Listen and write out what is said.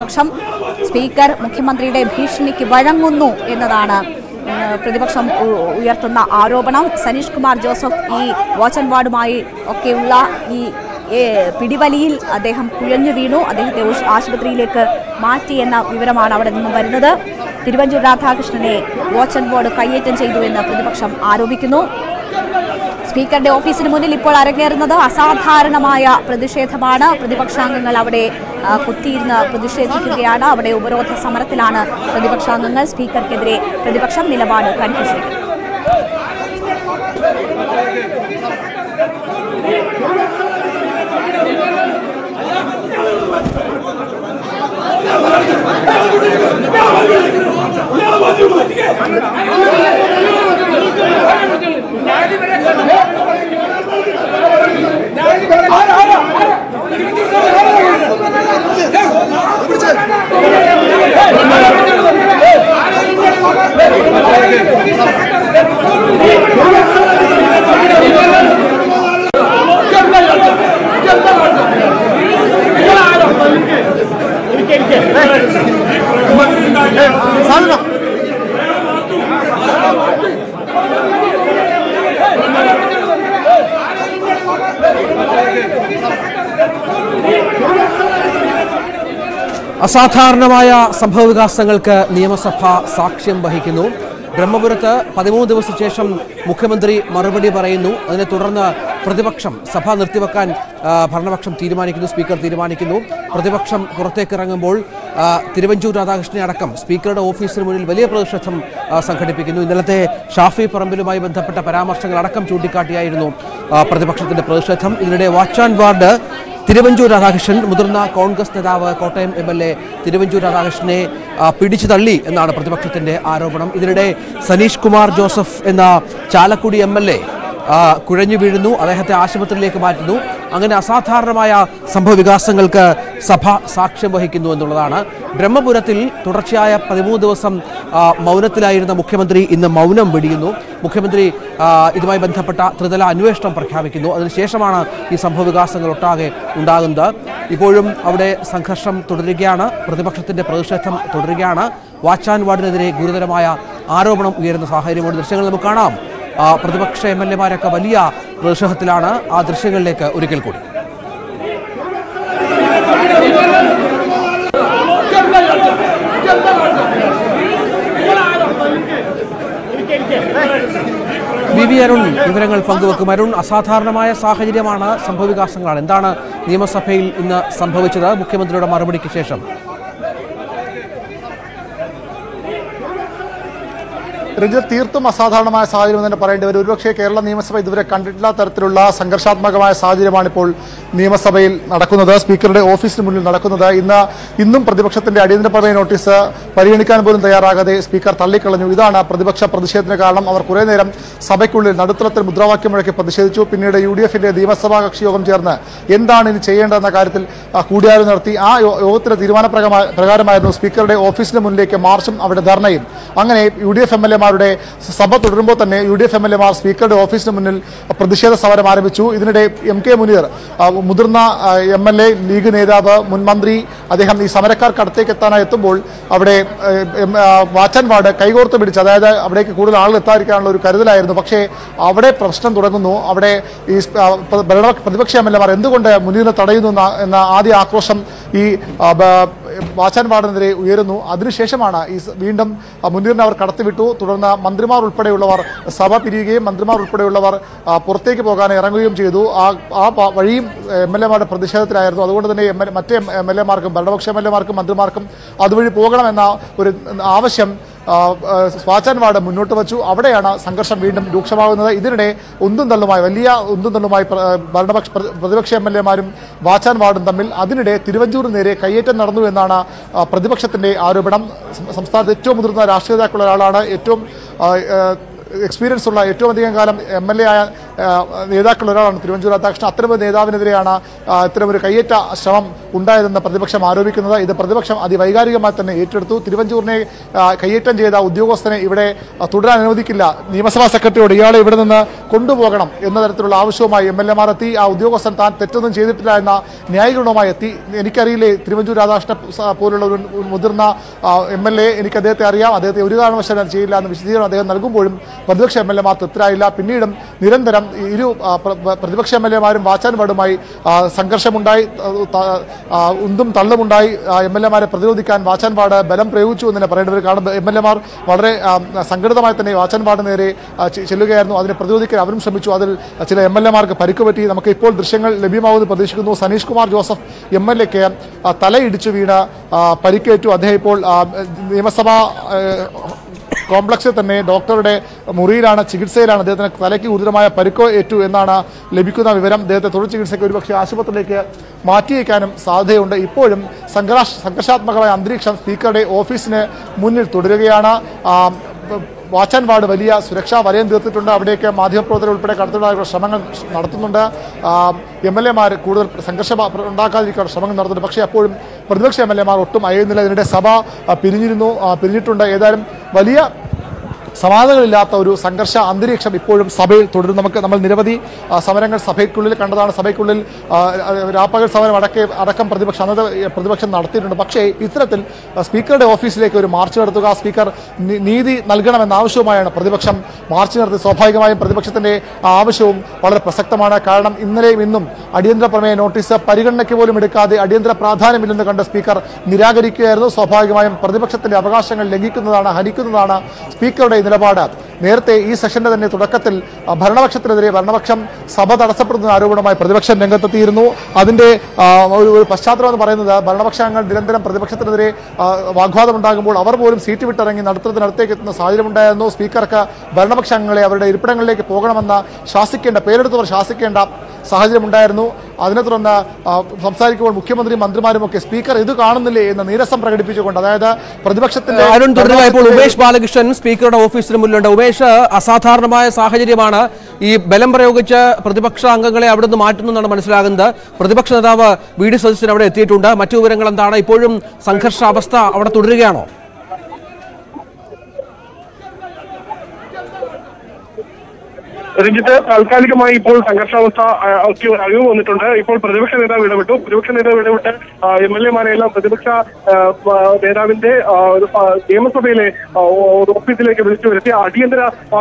പ്രതിപക്ഷം സ്പീക്കർ മുഖ്യമന്ത്രിയുടെ ഭീഷണിക്ക് വഴങ്ങുന്നു എന്നതാണ് ഏഹ്, പ്രതിപക്ഷം ഉ- ഉയർത്തുന്ന ആരോപണം സനീഷ് കുമാർ ജോസഫ് ഈ വാച്ച് ആൻഡ് വാർഡുമായി ഒക്കെയുള്ള ഈ ഏഹ്, പിടിവലിയിൽ അദ്ദേഹം കുഴഞ്ഞു വീണു അദ്ദേഹത്തെ ഉഷ് ആശുപത്രിയിലേക്ക് മാറ്റി എന്ന വിവരമാണ് അവിടെ നിന്നും വരുന്നത് തിരുവഞ്ചൂർ രാധാകൃഷ്ണനെ വാച്ച് ആൻഡ് വാർഡ് കയ്യേറ്റം ചെയ്തു എന്ന് പ്രതിപക്ഷം ആരോപിക്കുന്നു സ്പീക്കറുടെ ഓഫീസിന് മുന്നിൽ ഇപ്പോൾ അരങ്ങേറുന്നത് അസാധാരണമായ പ്രതിഷേധമാണ് പ്രതിപക്ഷാംഗങ്ങൾ അവിടെ ആ, കുത്തിയിരുന്ന് പ്രതിഷേധിക്കുകയാണ് അവിടെ ഉപരോധ സമരത്തിലാണ് പ്രതിപക്ഷാംഗങ്ങൾ സ്പീക്കർക്കെതിരെ പ്രതിപക്ഷം നിലപാട് കടുപ്പിച്ചിരിക്കുന്നത് അസാധാരണമായ സംഭവവികാസങ്ങൾക്ക് നിയമസഭ സാക്ഷ്യം വഹിക്കുന്നു ബ്രഹ്മപുരത്ത് പതിമൂന്ന് ദിവസ ശേഷം മുഖ്യമന്ത്രി മറുപടി പറയുന്നു അതിനെ തുടർന്ന് പ്രതിപക്ഷം സഭ നിർത്തിവെക്കാൻ ആ, ഭരണപക്ഷം തീരുമാനിക്കുന്നു സ്പീക്കർ തീരുമാനിക്കുന്നു പ്രതിപക്ഷം പുറത്തേക്ക് ഇറങ്ങുമ്പോൾ ആ, തിരുവഞ്ചൂർ രാധാകൃഷ്ണനെ അടക്കം സ്പീക്കറുടെ ഓഫീസിന് മുന്നിൽ വലിയ പ്രതിഷേധം ആ, സംഘടിപ്പിക്കുന്നു ഇന്നലത്തെ ഷാഫി പറമ്പിലുമായി ബന്ധപ്പെട്ട പരാമർശങ്ങൾ അടക്കം ചൂണ്ടിക്കാട്ടിയായിരുന്നു ആ, പ്രതിപക്ഷത്തിന്റെ പ്രതിഷേധം ഇതിനിടെ watch and ward Thiruvanchoor Radhakrishnan മുതിർന്ന കോൺഗ്രസ് നേതാവ് Kottayam M L A Thiruvanchoor രാധാകൃഷ്ണനെ ആ, പിടിച്ചു തള്ളി എന്നാണ് പ്രതിപക്ഷത്തിന്റെ ആരോപണം ഇതിനിടെ സനീഷ് കുമാർ ജോസഫ് എന്ന ചാലക്കുടി എം എൽ എ കുഴഞ്ഞു വീഴുന്നു അദ്ദേഹത്തെ ആശുപത്രിയിലേക്ക് മാറ്റുന്നു അങ്ങനെ അസാധാരണമായ സംഭവവികാസങ്ങൾക്ക് സഭ സാക്ഷ്യം വഹിക്കുന്നു എന്നുള്ളതാണ് ബ്രഹ്മപുരത്തിൽ തുടർച്ചയായ പതിമൂന്ന് ദിവസം ആ, മൗനത്തിലായിരുന്ന മുഖ്യമന്ത്രി ഇന്ന് മൗനം വെടിയുന്നു മുഖ്യമന്ത്രി ആ, ഇതുമായി ബന്ധപ്പെട്ട ത്രിതല അന്വേഷണം പ്രഖ്യാപിക്കുന്നു അതിനുശേഷമാണ് ഈ സംഭവവികാസങ്ങൾ ഒട്ടാകെ ഉണ്ടാകുന്നത് ഇപ്പോഴും അവിടെ സംഘർഷം തുടരുകയാണ് പ്രതിപക്ഷത്തിന്റെ പ്രതിഷേധം തുടരുകയാണ് വാച്ച് ആൻഡ് വാർഡിനെതിരെ ഗുരുതരമായ ആരോപണം ഉയരുന്ന സാഹചര്യമുണ്ട് ദൃശ്യങ്ങൾ നമുക്ക് കാണാം ആ, പ്രതിപക്ഷ എം എൽ എമാരൊക്കെ വലിയ പ്രതിഷേധത്തിലാണ് ആ ദൃശ്യങ്ങളിലേക്ക് ഒരിക്കൽ കൂടി വി വി അരുൺ വിവരങ്ങൾ പങ്കുവെക്കും അരുൺ അസാധാരണമായ സാഹചര്യമാണ് സംഭവവികാസങ്ങളാണ് എന്താണ് നിയമസഭയിൽ ഇന്ന് സംഭവിച്ചത് മുഖ്യമന്ത്രിയുടെ മറുപടിക്ക് ശേഷം രഞ്ജിത്ത് തീർത്തും അസാധാരണമായ സാഹചര്യം എന്ന് തന്നെ പറയേണ്ടി വരും ഒരുപക്ഷേ കേരള നിയമസഭ ഇതുവരെ കണ്ടിട്ടില്ലാത്ത തരത്തിലുള്ള സംഘർഷാത്മകമായ സാഹചര്യമാണ് ഇപ്പോൾ നിയമസഭയിൽ നടക്കുന്നത് സ്പീക്കറുടെ ഓഫീസിന് മുന്നിൽ നടക്കുന്നത് ഇന്ന് ഇന്നും പ്രതിപക്ഷത്തിന്റെ അടിയന്തര പ്രമേയ നോട്ടീസ് പരിഗണിക്കാൻ പോലും തയ്യാറാകാതെ സ്പീക്കർ തള്ളിക്കളഞ്ഞു ഇതാണ് പ്രതിപക്ഷ പ്രതിഷേധത്തിന് കാരണം അവർ കുറെ നേരം സഭയ്ക്കുള്ളിൽ നടുത്തളത്തിൽ മുദ്രാവാക്യം മുഴക്കി പ്രതിഷേധിച്ചു പിന്നീട് യു ഡി എഫിന്റെ നിയമസഭാ കക്ഷി യോഗം ചേർന്ന് എന്താണ് ഇനി ചെയ്യേണ്ടതെന്ന കാര്യത്തിൽ ആ, കൂടിയാലോചന നടത്തി ആ യോ- യോഗത്തിന്റെ തീരുമാനപ്രകാരമാ- പ്രകാരമായിരുന്നു സ്പീക്കറുടെ ഓഫീസിന് മുന്നിലേക്ക് മാർച്ചും അവിടെ ധർണയും അങ്ങനെ U D F M L എമാരുടെ സഭ തുടരുമ്പോൾ തന്നെ U D F M L എമാർ സ്പീക്കറുടെ ഓഫീസിന് മുന്നിൽ പ്രതിഷേധ സമരം ആരംഭിച്ചു ഇതിനിടെ എം കെ മുനീർ ആ, മുതിർന്ന എം എൽ എ ലീഗ് നേതാവ് മുൻ മന്ത്രി അദ്ദേഹം ഈ സമരക്കാർക്ക് അടുത്തേക്ക് എത്താനായി എത്തുമ്പോൾ അവിടെ ഏഹ്, എം, ആ, വാച്ചൻ വാർഡ് കൈകോർത്ത് പിടിച്ച് അതായത് അവിടേക്ക് കൂടുതൽ ആളുകൾ എത്താതിരിക്കാനുള്ള ഒരു കരുതലായിരുന്നു പക്ഷേ അവിടെ പ്രശ്നം തുടങ്ങുന്നു അവിടെ ഈ സ്- ആ, പ്ര- ഭരണ- പ്രതിപക്ഷ എം എൽ എമാർ എന്തുകൊണ്ട് മുനീറിനെ തടയുന്നു എന്ന- എന്ന ആദ്യ ആക്രോശം ഈ ആ, ബ- വാച്ചാൻ വാർഡിനെതിരെ ഉയരുന്നു അതിനുശേഷമാണ് ഈ സ- വീണ്ടും ആ, മുനീറിനെ അവർ കടത്തിവിട്ടു തുടർന്ന് മന്ത്രിമാർ ഉൾപ്പെടെയുള്ളവർ സഭ പിരിയുകയും മന്ത്രിമാർ ഉൾപ്പെടെയുള്ളവർ ആ, പുറത്തേക്ക് പോകാൻ ഇറങ്ങുകയും ചെയ്തു ആ ആ പ- വഴിയും എം എൽ എമാരുടെ പ്രതിഷേധത്തിലായിരുന്നു അതുകൊണ്ട് തന്നെ എം എൽ മറ്റേ എം എൽ എമാർക്കും ഭരണപക്ഷ എം എൽ എമാർക്കും മന്ത്രിമാർക്കും അതുവഴി പോകണമെന്ന ഒരു ആവശ്യം ആ, ആ, സ്വാച്ചാൻ വാർഡ് മുന്നോട്ട് വച്ചു അവിടെയാണ് സംഘർഷം വീണ്ടും രൂക്ഷമാകുന്നത് ഇതിനിടെ ഉന്തും തള്ളുമായി വലിയ ഉന്തും തള്ളുമായി പ്ര- ഭരണപക്ഷ പ്ര- പ്രതിപക്ഷ എം എൽ എമാരും വാച്ചാൻ വാർഡും തമ്മിൽ അതിനിടെ തിരുവഞ്ചൂരിന് നേരെ കയ്യേറ്റം നടന്നു എന്നാണ് ആ, പ്രതിപക്ഷത്തിന്റെ ആരോപണം സം- സംസ്ഥാനത്ത് ഏറ്റവും മുതിർന്ന രാഷ്ട്രീയ നേതാക്കളുള്ള ഒരാളാണ് ഏറ്റവും ആ, ആ, എക്സ്പീരിയൻസ് ഉള്ള ഏറ്റവും അധികം കാലം എം എൽ എ ആയ ആ, നേതാക്കളിൽ ഒരാളാണ് തിരുവഞ്ചൂർ രാധാകൃഷ്ണൻ അത്തരമൊരു നേതാവിനെതിരെയാണ് ആ, ഇത്തരമൊരു കയ്യേറ്റ ശ്രമം ഉണ്ടായതെന്ന് പ്രതിപക്ഷം ആരോപിക്കുന്നത് ഇത് പ്രതിപക്ഷം അതിവൈകാരികമായി തന്നെ ഏറ്റെടുത്തു തിരുവഞ്ചൂരിനെ ആ, കയ്യേറ്റം ചെയ്ത ഉദ്യോഗസ്ഥനെ ഇവിടെ ആ, തുടരാൻ അനുവദിക്കില്ല നിയമസഭാ സെക്രട്ടറിയോട് ഇയാളെ ഇവിടെ നിന്ന് കൊണ്ടുപോകണം എന്ന തരത്തിലുള്ള ആവശ്യവുമായി എം എൽ എമാർ എത്തി ആ ഉദ്യോഗസ്ഥൻ താൻ തെറ്റൊന്നും ചെയ്തിട്ടില്ല എന്ന ന്യായീകരണവുമായി എത്തി എനിക്കറിയില്ലേ തിരുവഞ്ചൂർ രാധാകൃഷ്ണൻ സ- പോലുള്ള ഒരു മുതിർന്ന എം എൽ എ എനിക്ക് അദ്ദേഹത്തെ അറിയാം അദ്ദേഹത്തെ ഒരു കാരണവശാലും അത് ചെയ്യില്ല എന്ന് വിശദീകരണം അദ്ദേഹം നൽകുമ്പോഴും പ്രതിപക്ഷ എം എൽ എമാർ തൃപ്തരായില്ല പിന്നീടും നിരന്തരം ഈ ഇരു ആ, പ്ര- പ്ര- പ്രതിപക്ഷ എം എൽ എമാരും വാച്ചാൻപാടുമായി ആ, സംഘർഷമുണ്ടായി ആ, ത- ആ, ഉന്തും തള്ളുമുണ്ടായി എം എൽ എമാരെ പ്രതിരോധിക്കാൻ വാച്ചാൻപാട് ബലം പ്രയോഗിച്ചു എന്ന് തന്നെ പറയേണ്ടവർ കാരണം എം എൽ എമാർ വളരെ ആ, സംഘടിതമായി തന്നെ വാച്ചാൻപാട് നേരെ ആ, ചെ- ചെല്ലുകയായിരുന്നു അതിനെ പ്രതിരോധിക്കാൻ അവരും ശ്രമിച്ചു അതിൽ ചില എം എൽ എമാർക്ക് പരിക്ക് പറ്റി നമുക്ക് ഇപ്പോൾ ദൃശ്യങ്ങൾ ലഭ്യമാവുമെന്ന് പ്രതീക്ഷിക്കുന്നു സനീഷ് കുമാർ ജോസഫ് എം എൽ എക്ക് തലയിടിച്ചു വീണ് ആ, പരിക്കേറ്റു അദ്ദേഹം ഇപ്പോൾ ആ, നിയമസഭാ ആ, കോംപ്ലക്സിൽ തന്നെ ഡോക്ടറുടെ മുറിയിലാണ് ചികിത്സയിലാണ് അദ്ദേഹത്തിന് തലയ്ക്ക് ഗുരുതരമായ പരിക്കോ ഏറ്റു എന്നാണ് ലഭിക്കുന്ന വിവരം അദ്ദേഹത്തെ തുടർ ചികിത്സയ്ക്ക് ഒരുപക്ഷെ ആശുപത്രിയിലേക്ക് മാറ്റിയേക്കാനും സാധ്യതയുണ്ട് ഇപ്പോഴും സംഘർഷ സംഘർഷാത്മകമായ അന്തരീക്ഷം സ്പീക്കറുടെ ഓഫീസിന് മുന്നിൽ തുടരുകയാണ് ആ, വാച്ചാൻ വാർഡ് വലിയ സുരക്ഷാ വലയം തീർത്തിട്ടുണ്ട് അവിടേക്ക് മാധ്യമപ്രവർത്തകർ ഉൾപ്പെടെ കടത്തിവിടാനുള്ള ശ്രമങ്ങൾ നടത്തുന്നുണ്ട് എം എൽ എമാർ കൂടുതൽ സംഘർഷം ഉണ്ടാക്കാതിരിക്കാനുള്ള ശ്രമങ്ങൾ നടത്തുന്നുണ്ട് പക്ഷേ അപ്പോഴും പ്രതിപക്ഷ എം എൽ എമാർ ഒട്ടും അയയുന്നില്ല ഇതിനിടെ സഭ ആ, പിരിഞ്ഞിരുന്നു ആ, പിരിഞ്ഞിട്ടുണ്ട് ഏതായാലും വലിയ സമാധാനങ്ങളില്ലാത്ത ഒരു സംഘർഷ അന്തരീക്ഷം ഇപ്പോഴും സഭയിൽ തുടരുന്നു നമുക്ക് നമ്മൾ നിരവധി ആ, സമരങ്ങൾ സഭയ്ക്കുള്ളിൽ കണ്ടതാണ് സഭയ്ക്കുള്ളിൽ ആ, രാപ്പകൽ സമരം അടക്കെ അടക്കം പ്രതിപക്ഷം അന്നത്തെ പ്രതിപക്ഷം നടത്തിയിട്ടുണ്ട് പക്ഷേ ഇത്തരത്തിൽ ആ, സ്പീക്കറുടെ ഓഫീസിലേക്ക് ഒരു മാർച്ച് നടത്തുക സ്പീക്കർ നി- നീതി നൽകണമെന്ന ആവശ്യവുമായാണ് പ്രതിപക്ഷം മാർച്ച് നടത്തി സ്വാഭാവികമായും പ്രതിപക്ഷത്തിന്റെ ആ ആവശ്യവും വളരെ പ്രസക്തമാണ് കാരണം ഇന്നലെയും ഇന്നും അടിയന്തര പ്രമേയ നോട്ടീസ് പരിഗണനയ്ക്ക് പോലും എടുക്കാതെ അടിയന്തര പ്രാധാന്യമില്ലെന്ന് കണ്ട സ്പീക്കർ നിരാകരിക്കുകയായിരുന്നു സ്വാഭാവികമായും പ്രതിപക്ഷത്തിന്റെ അവകാശങ്ങൾ ലംഘിക്കുന്നതാണ് ഹനിക്കുന്നതാണ് സ്പീക്കറുടെ നിലപാട് നേരത്തെ ഈ സെഷന്റെ തന്നെ തുടക്കത്തിൽ ആ, ഭരണപക്ഷത്തിനെതിരെ ഭരണപക്ഷം സഭ തടസ്സപ്പെടുന്ന ആരോപണമായി പ്രതിപക്ഷം രംഗത്തെത്തിയിരുന്നു അതിന്റെ ആ, ഒരു ഒരു പശ്ചാത്തലം എന്ന് പറയുന്നത് ഭരണപക്ഷാംഗങ്ങൾ നിരന്തരം പ്രതിപക്ഷത്തിനെതിരെ ആ, വാഗ്വാദം ഉണ്ടാകുമ്പോൾ അവർ പോലും സീറ്റ് വിട്ടിറങ്ങി നടത്തുന്നതിനടുത്തേക്ക് എത്തുന്ന സാഹചര്യമുണ്ടായിരുന്നു സ്പീക്കർക്ക് ഭരണപക്ഷാംഗങ്ങളെ അവരുടെ ഇരിപ്പിടങ്ങളിലേക്ക് പോകണമെന്ന് ശാസിക്കേണ്ട പേരെടുത്തവർ ശാസിക്കേണ്ട സാഹചര്യമുണ്ടായിരുന്നു അതിനെ തുടർന്ന് ആ, സംസാരിക്കുമ്പോൾ മുഖ്യമന്ത്രിയും മന്ത്രിമാരും ഒക്കെ സ്പീക്കർ ഇത് കാണുന്നില്ലേ എന്ന് നീരസം പ്രകടിപ്പിച്ചുകൊണ്ട് അതായത് പ്രതിപക്ഷത്തിന്റെ അരുൺ തുടരുക ഇപ്പോൾ ഉമേഷ് ബാലകൃഷ്ണൻ സ്പീക്കറുടെ ഓഫീസിന് മുന്നിലുണ്ട് ഉമേഷ് അസാധാരണമായ സാഹചര്യമാണ് ഈ ബലം പ്രയോഗിച്ച് പ്രതിപക്ഷ അംഗങ്ങളെ അവിടെ നിന്ന് മാറ്റുന്നു എന്നാണ് മനസ്സിലാകുന്നത് പ്രതിപക്ഷ നേതാവ് വി ഡി സതീശൻ അവിടെ എത്തിയിട്ടുണ്ട് മറ്റു വിവരങ്ങൾ എന്താണ് ഇപ്പോഴും സംഘർഷാവസ്ഥ അവിടെ തുടരുകയാണോ രഞ്ജിത്ത് താൽക്കാലികമായി ഇപ്പോൾ സംഘർഷാവസ്ഥ ആ, ഒക്കെ ഒരു അറിവ് വന്നിട്ടുണ്ട് ഇപ്പോൾ പ്രതിപക്ഷ നേതാവ് ഇടപെട്ടു പ്രതിപക്ഷ നേതാവ് ഇടപെട്ട് എം എൽ എമാരെല്ലാം പ്രതിപക്ഷ ആ, ആ, നേതാവിന്റെ ആ, ഒരു, ആ, നിയമസഭയിലെ ആ, ഓഫീസിലേക്ക് വിളിച്ചു വരുത്തി അടിയന്തര